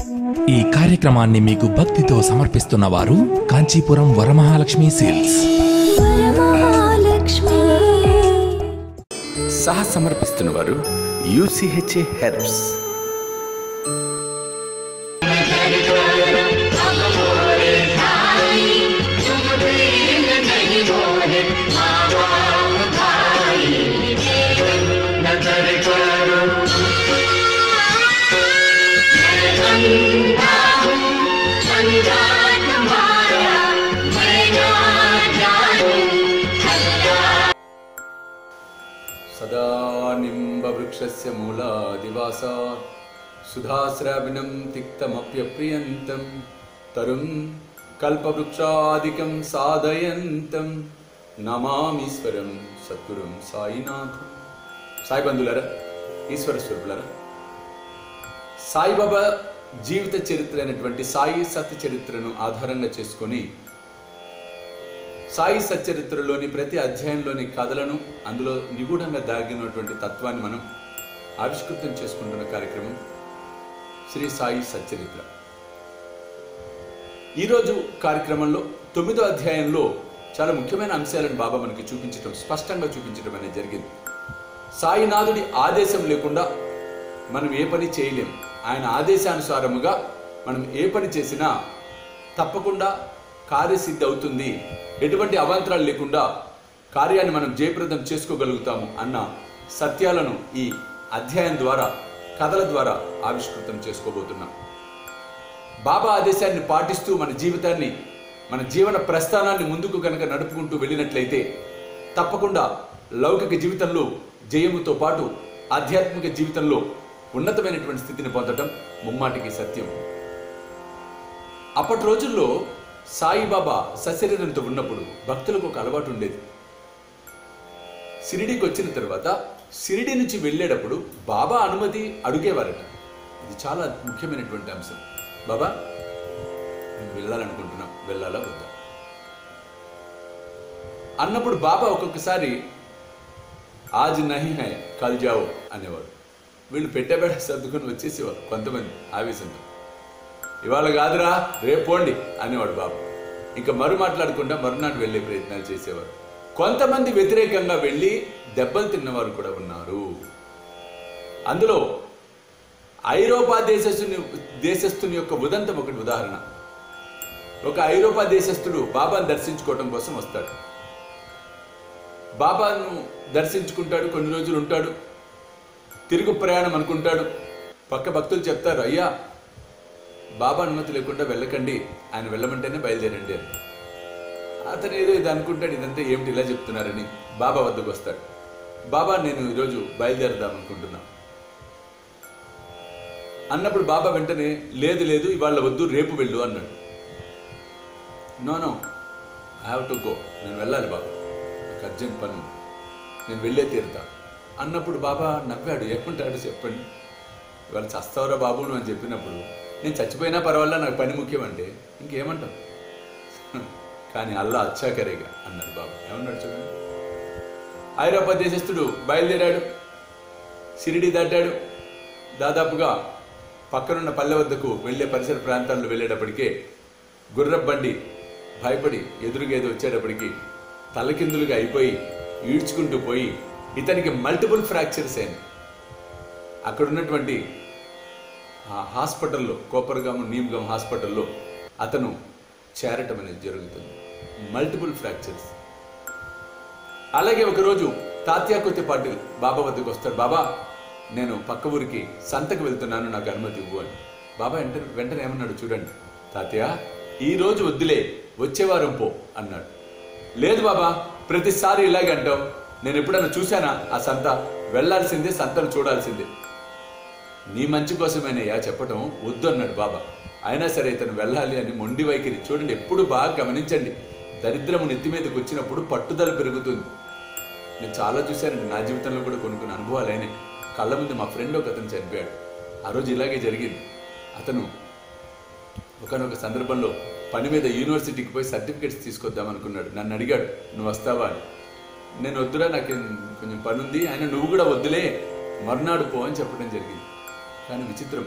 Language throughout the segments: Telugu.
ఈ కార్యక్రమాన్ని మీకు భక్తితో సమర్పిస్తున్న వారు కాంచీపురం వరమహాలక్ష్మి సేల్స్ వరమహాలక్ష్మి సహ సమర్పిస్తున్న వారు యూసిహెచ్ఏ హెర్బ్స్ సదా నింబవృక్షస్య మూలాదివాసా సుధాశ్రావిణం తిక్తమప్యప్రియంతం తరుం కల్పవృక్షాదికం సాధయంతం నమామీశ్వరం సద్గురుం సాయినాథం సాయి బంధులారా ఈశ్వర స్వరూపులారా సాయిబాబా జీవిత చరిత్ర అయినటువంటి సాయి సత్ చరిత్రను ఆధారంగా చేసుకొని సాయి సచ్చరిత్రలోని ప్రతి అధ్యాయంలోని కథలను అందులో నిగూఢంగా దాగినటువంటి తత్వాన్ని మనం ఆవిష్కృతం చేసుకుంటున్న కార్యక్రమం శ్రీ సాయి సచ్చరిత్ర ఈరోజు కార్యక్రమంలో తొమ్మిదో అధ్యాయంలో చాలా ముఖ్యమైన అంశాలను బాబా మనకి చూపించడం స్పష్టంగా చూపించడం అనేది జరిగింది సాయినాథుడి ఆదేశం లేకుండా మనం ఏ పని చేయలేం ఆయన ఆదేశానుసారముగా మనం ఏ పని చేసినా తప్పకుండా కార్యసిద్ధి అవుతుంది ఎటువంటి అవాంతరాలు లేకుండా కార్యాన్ని మనం జయప్రదం చేసుకోగలుగుతాము అన్న సత్యాలను ఈ అధ్యాయం ద్వారా కథల ద్వారా ఆవిష్కృతం చేసుకోబోతున్నాం బాబా ఆదేశాన్ని పాటిస్తూ మన జీవితాన్ని మన జీవన ప్రస్థానాన్ని ముందుకు కనుక నడుపుకుంటూ వెళ్ళినట్లయితే తప్పకుండా లౌకిక జీవితంలో జయముతో పాటు ఆధ్యాత్మిక జీవితంలో ఉన్నతమైనటువంటి స్థితిని పొందడం ముమ్మాటికి సత్యం అప్పటి రోజుల్లో సాయిబాబా సశరీరంతో ఉన్నప్పుడు భక్తులకు ఒక అలవాటు ఉండేది షిరిడీకి వచ్చిన తర్వాత షిరిడి నుంచి వెళ్ళేటప్పుడు బాబా అనుమతి అడిగేవారట ఇది చాలా ముఖ్యమైనటువంటి అంశం బాబా నేను వెళ్ళాలనుకుంటున్నాం వెళ్ళాలా వద్దా అన్నప్పుడు బాబా ఒక్కొక్కసారి ఆజ్ నహి హై కల్ జావో అనేవాడు వీళ్ళు పెట్టబెడ సర్దుకొని వచ్చేసేవారు కొంతమంది ఆవేశంతో ఇవాళ కాదురా రేపు పోండి అనేవాడు బాబు ఇంకా మరు మాట్లాడకుండా మరునాడు వెళ్ళే ప్రయత్నాలు చేసేవారు కొంతమంది వ్యతిరేకంగా వెళ్ళి దెబ్బలు తిన్నవారు కూడా ఉన్నారు అందులో ఐరోపా దేశస్తుని దేశస్థుని యొక్క ఉదంతం ఒకటి ఉదాహరణ ఒక ఐరోపా దేశస్థుడు బాబాను దర్శించుకోవటం కోసం వస్తాడు బాబాను దర్శించుకుంటాడు కొన్ని రోజులు ఉంటాడు తిరుగు ప్రయాణం అనుకుంటాడు పక్క భక్తులు చెప్తారు అయ్యా బాబా అనుమతి లేకుండా వెళ్ళకండి ఆయన వెళ్ళమంటేనే బయలుదేరండి అని అతను ఏదో ఇది అనుకుంటాడు ఇదంతా ఏమిటి ఇలా చెప్తున్నారని బాబా వద్దకు వస్తాడు బాబా నేను ఈరోజు బయలుదేరదాం అనుకుంటున్నా అన్నప్పుడు బాబా వెంటనే లేదు లేదు ఇవాళ వద్దు రేపు వెళ్ళు అన్నాడు no no I have to go నేను వెళ్ళాలి బాబా నాకు అర్జెంట్ పని ఉంది. నేను వెళ్ళే తీరుతా అన్నప్పుడు బాబా నవ్వాడు ఏమంటాడు చెప్పండి ఇవాళ చస్తావురా బాబు నువ్వు అని చెప్పినప్పుడు నేను చచ్చిపోయినా పర్వాలా నాకు పని ముఖ్యం అంటే ఇంకేమంటాం కానీ అల్లా అచ్చాకరేగా అన్నాడు బాబా ఏమన్నాడు చూడండి ఐరోపా దేశస్థుడు బయలుదేరాడు షిరిడి దాటాడు దాదాపుగా పక్కనున్న పల్లె వద్దకు వెళ్ళే పరిసర ప్రాంతాల్లో వెళ్ళేటప్పటికే గుర్రపు బండి భయపడి ఎదురుగేది వచ్చేటప్పటికి తలకిందులుగా అయిపోయి ఈడ్చుకుంటూ పోయి ఇతనికి మల్టిపుల్ ఫ్రాక్చర్స్ అయినాయి అక్కడ ఉన్నటువంటి ఆ హాస్పిటల్లో కోపర్గాము నీమ్గామ్ హాస్పిటల్లో అతను చేరటం అనేది జరుగుతుంది మల్టిపుల్ ఫ్రాక్చర్స్ అలాగే ఒకరోజు తాత్యాకొత్తి పాటిల్ బాబా వద్దకు వస్తాడు బాబా నేను పక్క ఊరికి సంతకు వెళ్తున్నాను నాకు అనుమతి ఇవ్వు అని బాబా వెంట వెంటనే ఏమన్నాడు చూడండి తాతయ్య ఈ రోజు వద్దులే వచ్చే వారం పో అన్నాడు లేదు బాబా ప్రతిసారి ఇలాగే అంటావు నేను ఎప్పుడైనా చూశానా ఆ సంత వెళ్ళాల్సిందే సంతను చూడాల్సిందే నీ మంచి కోసమేనయ్యా చెప్పటం వద్దు అన్నాడు బాబా అయినా సరే ఇతను వెళ్ళాలి అని మొండి వైఖరి చూడండి ఎప్పుడు బాగా గమనించండి దరిద్రము నెత్తి మీదకి వచ్చినప్పుడు పట్టుదల పెరుగుతుంది నేను చాలా చూశానండి నా జీవితంలో కూడా కొన్ని కొన్ని అనుభవాలు అయినాయి కళ్ళ ముందు మా ఫ్రెండ్ ఒక అతను చనిపోయాడు ఆ రోజు ఇలాగే జరిగింది అతను ఒకనొక సందర్భంలో పని మీద యూనివర్సిటీకి పోయి సర్టిఫికేట్స్ తీసుకొద్దాం అనుకున్నాడు నన్ను అడిగాడు నువ్వు వస్తావా అని నేను వద్దురా నాకు కొంచెం పని ఉంది ఆయన నువ్వు కూడా వద్దులే మర్నాడు పో అని చెప్పడం జరిగింది కానీ విచిత్రం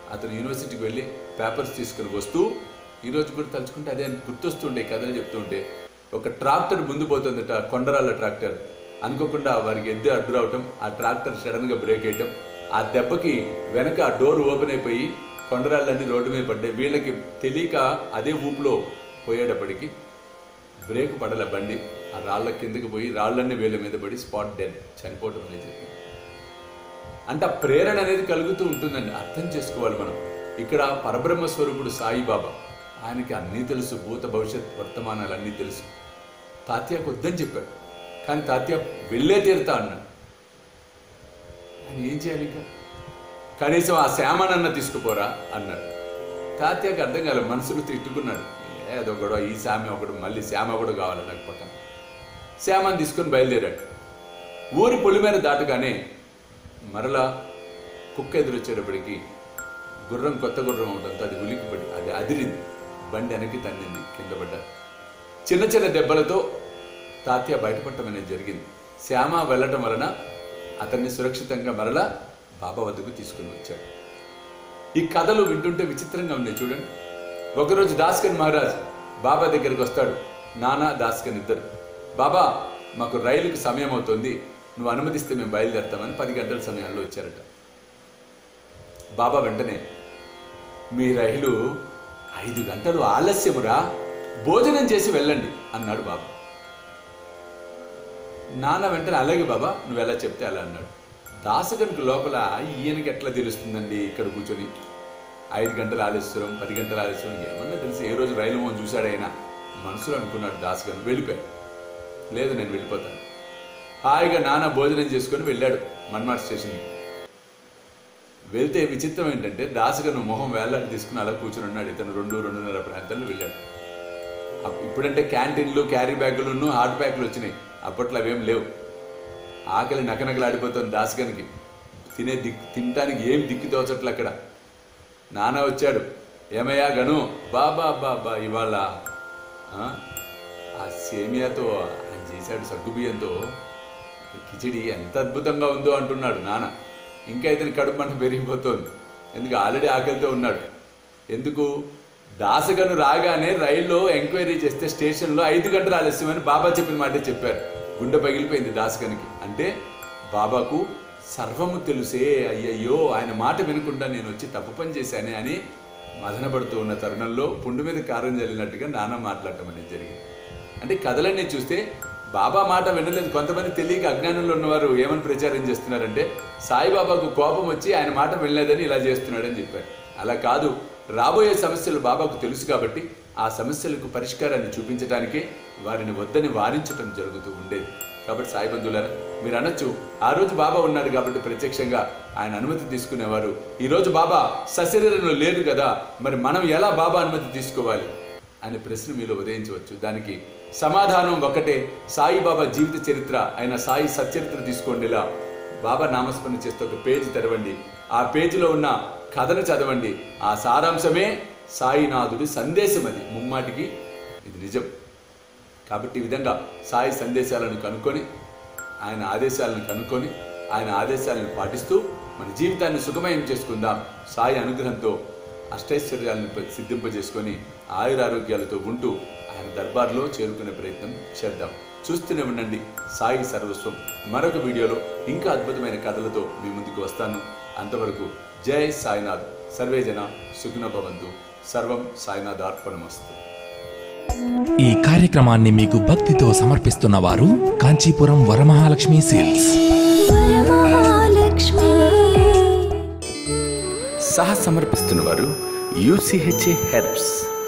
అతను యూనివర్సిటీకి వెళ్ళి పేపర్స్ తీసుకుని వస్తూ ఈ రోజు కూడా తలుచుకుంటే అదే గుర్తొస్తుండే కథలు చెప్తుంటే ఒక ట్రాక్టర్ ముందు పోతుందట కొండరాళ్ళ ట్రాక్టర్ అనుకోకుండా వారికి ఎద్దు అడ్డు రావటం ఆ ట్రాక్టర్ సడన్గా బ్రేక్ వేయటం ఆ దెబ్బకి వెనక ఆ డోర్ ఓపెన్ అయిపోయి కొండరాళ్ళన్నీ రోడ్డు మీద పడ్డాయి వీళ్ళకి తెలియక అదే ఊపులో పోయేటప్పటికి బ్రేక్ పడల బండి ఆ రాళ్ళ కిందకి పోయి రాళ్ళన్నీ వీళ్ళ మీద పడి స్పాట్ డెడ్ చనిపోవటం అనేది జరిగింది అంటే ఆ ప్రేరణ అనేది కలుగుతూ ఉంటుందండి అర్థం చేసుకోవాలి మనం ఇక్కడ పరబ్రహ్మ స్వరూపుడు సాయిబాబా ఆయనకి అన్నీ తెలుసు భూత భవిష్యత్ వర్తమానాలు అన్నీ తెలుసు తాత్యాకు వద్దని చెప్పాడు కానీ తాత్య వెళ్ళే తీరుతా అన్నాడు ఆయన ఏం చేయాలి ఇంకా కనీసం ఆ శ్యామనన్న తీసుకుపోరా అన్నాడు తాత్యాకి అర్థం కాలేదు మనసులో తిట్టుకున్నాడు ఏదో గొడవ ఈ శామ ఒకడు మళ్ళీ శ్యామ కూడా కావాలి నాకు పక్కన శ్యామని తీసుకొని బయలుదేరాడు ఊరి పొలిమేర దాటగానే మరలా కుక్క ఎదురొచ్చేటప్పటికి గుర్రం కొత్త గుర్రం అవడంతో అది ఉలికిపడి అది అదిరింది బండి వెనక్కి తన్నింది కింద పడ్డారు చిన్న చిన్న దెబ్బలతో తాత్య బయటపడటం అనేది జరిగింది శ్యామ వెళ్ళటం వలన అతన్ని సురక్షితంగా మరలా బాబా వద్దకు తీసుకుని వచ్చాడు ఈ కథలు వింటుంటే విచిత్రంగా ఉన్నాయి చూడండి ఒకరోజు దాస్కన్ మహారాజ్ బాబా దగ్గరికి వస్తాడు నానా దాస్కన్ ఇద్దరు బాబా మాకు రైలుకి సమయం అవుతుంది నువ్వు అనుమతిస్తే మేము బయలుదేరుతామని పది గంటల సమయాల్లో వచ్చారట బాబా వెంటనే మీ రైలు ఐదు గంటలు ఆలస్యమురా భోజనం చేసి వెళ్ళండి అన్నాడు బాబా నాన్న వెంటనే అలాగే బాబా నువ్వు ఎలా చెప్తే అలా అన్నాడు దాసగనుకు లోపల ఈయనకి ఎట్లా తెలుస్తుందండి ఇక్కడ కూర్చొని ఐదు గంటల ఆలస్యం పది గంటల ఆలస్యం ఏమన్నా తెలిసి ఏ రోజు రైలు మోహన్ చూశాడు ఆయన మనసులో అనుకున్నాడు దాసగను వెళ్ళిపోయాడు లేదు నేను వెళ్ళిపోతాను హాయిగా నాన్న భోజనం చేసుకొని వెళ్ళాడు మన్మార్ స్టేషన్కి వెళ్తే విచిత్రం ఏంటంటే దాసగను మొహం వేలాడి తీసుకుని అలా కూర్చుని ఉన్నాడు ఇతను రెండు రెండున్నర ప్రాంతాల్లో వెళ్ళాడు అప్- ఇప్పుడంటే క్యాంటీన్లు క్యారీ బ్యాగులు హాట్ ప్యాక్లు వచ్చినాయి అప్పట్లో అవేం లేవు ఆకలి నకనకలాడిపోతుంది దాసగనికి తినే దిక్ తినటానికి ఏం దిక్కు తోచట్లు అక్కడ నాన్న వచ్చాడు ఏమయ్యా గను బాబా బాబా ఇవాళ ఆ, ఆ సేమియాతో ఆయన చేశాడు సగ్గుబియ్యంతో కిచిడి ఎంత అద్భుతంగా ఉందో అంటున్నాడు నాన్న ఇంకా ఇతని కడుపు మంట పెరిగిపోతుంది ఎందుకు ఆల్రెడీ ఆకలితో ఉన్నాడు ఎందుకు దాసగను రాగానే రైల్లో ఎంక్వైరీ చేస్తే స్టేషన్లో ఐదు గంటలు ఆలస్యమని బాబా చెప్పిన మాటే చెప్పారు గుండె పగిలిపోయింది దాసగనికి అంటే బాబాకు సర్వము తెలుసే అయ్యయ్యో ఆయన మాట వినకుండా నేను వచ్చి తప్పు పని చేశానే అని మదనపడుతూ ఉన్న తరుణంలో పుండు మీద కారం జల్లినట్టుగా నాన్న మాట్లాడటం అనేది జరిగింది అంటే కథలన్నీ చూస్తే బాబా మాట వినలేదు కొంతమంది తెలియక అజ్ఞానంలో ఉన్నవారు ఏమని ప్రచారం చేస్తున్నారంటే సాయిబాబాకు కోపం వచ్చి ఆయన మాట వినలేదని ఇలా చేస్తున్నాడని చెప్పారు అలా కాదు రాబోయే సమస్యలు బాబాకు తెలుసు కాబట్టి ఆ సమస్యలకు పరిష్కారాన్ని చూపించడానికే వారిని వద్దని వారించటం జరుగుతూ ఉండేది కాబట్టి సాయి బంధువులారా మీరు అనొచ్చు ఆ రోజు బాబా ఉన్నాడు కాబట్టి ప్రత్యక్షంగా ఆయన అనుమతి తీసుకునేవారు ఈ రోజు బాబా సశరీరంలో లేరు కదా మరి మనం ఎలా బాబా అనుమతి తీసుకోవాలి అనే ప్రశ్న మీలో ఉదయించవచ్చు దానికి సమాధానం ఒకటే సాయిబాబా జీవిత చరిత్ర అయిన సాయి సచ్చరిత్ర తీసుకోండిలా బాబా నామస్మరణ చేస్తే ఒక పేజీ తెరవండి ఆ పేజీలో ఉన్న కథను చదవండి ఆ సారాంశమే సాయినాథుడి సందేశం అది ముమ్మాటికి ఇది నిజం కాబట్టి ఈ విధంగా సాయి సందేశాలను కనుక్కొని ఆయన ఆదేశాలను కనుక్కొని ఆయన ఆదేశాలను పాటిస్తూ మన జీవితాన్ని సుఖమయం చేసుకుందాం సాయి అనుగ్రహంతో అష్టైశ్వర్యాలను ప- సిద్ధింపజేసుకొని ఆయురారోగ్యాలతో ఉంటూ ఆయన దర్బార్లో చేరుకునే ప్రయత్నం చేద్దాం చూస్తూనే ఉండండి సాయి సర్వస్వం మరొక వీడియోలో ఇంకా అద్భుతమైన కథలతో మీ ముందుకు వస్తాను అంతవరకు జై సాయినాథ్ సర్వేజన సుఖిన భవంతు సర్వం సాయినాథ్ అర్పణమస్తు ఈ కార్యక్రమాన్ని మీకు భక్తితో సమర్పిస్తున్న వారు కాంచీపురం వరమహాలక్ష్మి సేల్స్ వరమహాలక్ష్మి సహ సమర్పిస్తున్న వారు యూసిహెచ్ఏ హెర్బ్స్